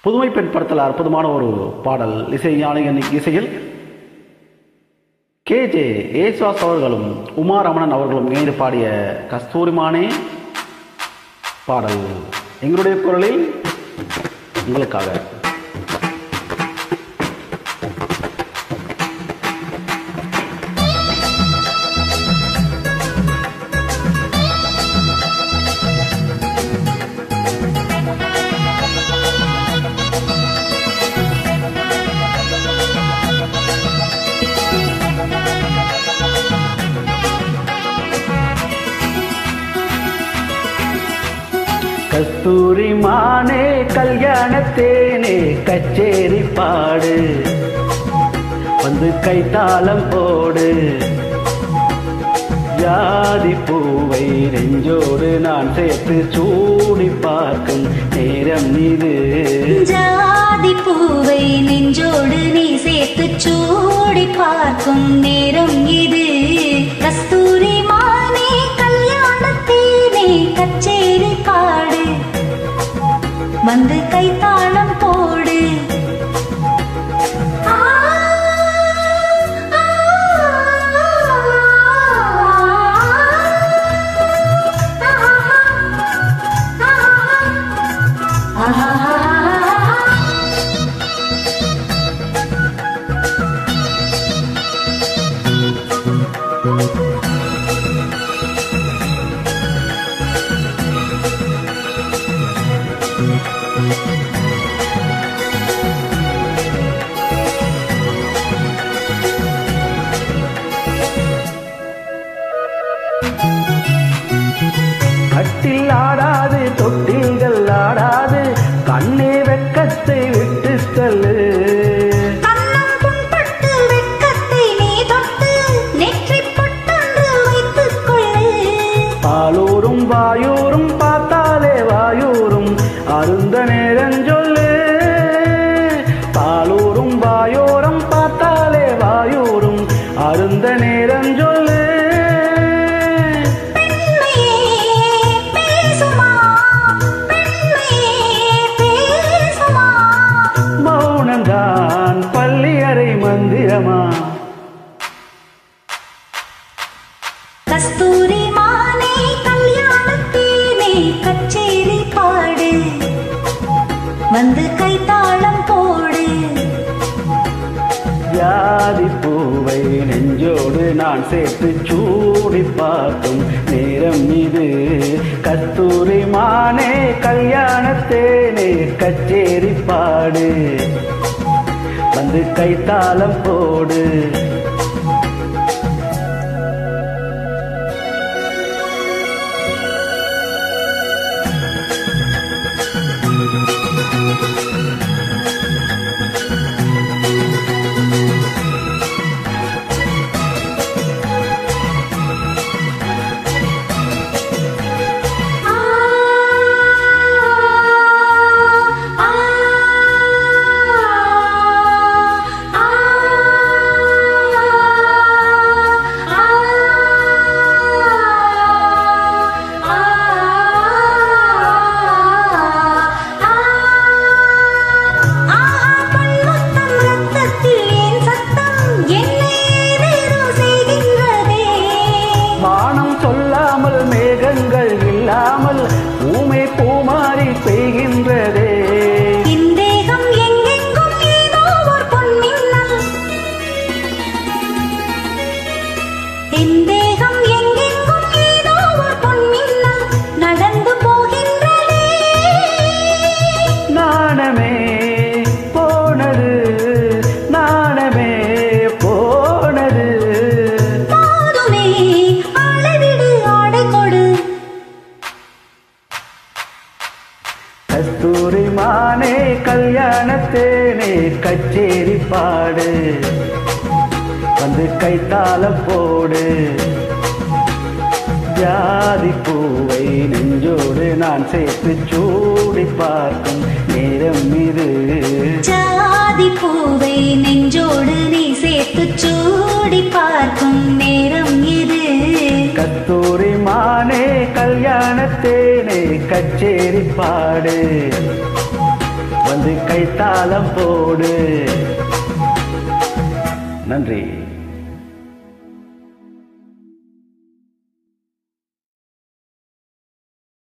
புதுமை பெண் படத்தில் அற்புதமான ஒரு பாடல் இசை ஞானிகன் இசையில் கே ஜே ஏசுவாஸ் அவர்களும் உமா ரமணன் அவர்களும் இணைந்து பாடிய கஸ்தூரிமானே பாடல் எங்களுடைய குரலில் உங்களுக்காக கஸ்தூரி மானே கல்யாணத்தேனே கச்சேரி பாடு வந்து கைத்தாளம் போடு ஜாதி பூவை நெஞ்சோடு நான் சேர்த்து சூடி பார்க்கும் நேரம் இது ஜாதி பூவை நெஞ்சோடு நீ சேர்த்து சூடி பார்க்கும் நேரம் இது கஸ்தூரி மானே கல்யாணத்தேனே கச்சேரி பாடு வந்து கைத்தாளம் போடு ஆ, ஆ, ஆ, ஆ, ஆ. கட்டில் ஆடாது தொட்டில்கள் ஆடாது கண்ணே வெக்கத்தை விட்டு தள்ளு கண்ணம் புண்பட்டு வெட்கத்தை நீ தொட்டு நெற்றிப் பொட்டொன்று வைத்துக் கொள்ளு. பாலூரும் வாயூரும் பார்த்தாலே வாயூரும் அருந்த நேரம் சொல்லு பாலூரும் வாயோரம் பார்த்தாலே வாயூரும் அருந்த நேரம் சொல்லு பெண்மையே பேசுமா, பெண்மையே பேசுமா. மௌனம்தான் பள்ளியறை மந்திரமா கஸ்தூரி மானே கல்யாணத்தேனே கச்சேரி பாடு வந்து கைத்தாளம் போடு ஜாதி பூவை நெஞ்சோடு நான் சேர்த்து சூடி பார்க்கும் நேரம் இது கஸ்தூரி மானே கல்யாணத்தேனே கச்சேரி பாடு வந்து கைத்தாளம் போடு ஆ, ஆ, ஆ, ஆஹா பொன்முத்தம் ரத்தத்தில் ஏன் சத்தம் என்னை ஏதேதோ செய்கின்றதே வானம் சொல்லாமல் மேகங்கள் இல்லாமல் ஊமை பூமாரி பெய்கின்றதே என் தேகம் எங்கெங்கும் ஏதோ ஒரு பொன்மின்னல். என் தேகம் எங்கெங்கும் ஏதோ ஒரு பொன்மின்னல் நடந்து போகின்றதே. நாணமே போனது நாணமே போனது போதுமே, ஆளைவிடு, ஆடை கொடு. கஸ்தூரி மானே கல்யாணத்தேனே கச்சேரி பாடு வந்து கைத்தாளம் போடு ஜாதி பூவை நெஞ்சோடு நான் சேர்த்து சூடி பார்க்கும் நேரம் இது ஜாதி பூவை நெஞ்சோடு நீ சேர்த்து சூடி பார்க்கும் நேரம் இது கஸ்தூரி மானே கல்யாணத்தேனே கச்சேரி பாடு வந்து கைத்தாளம் போடு நன்றி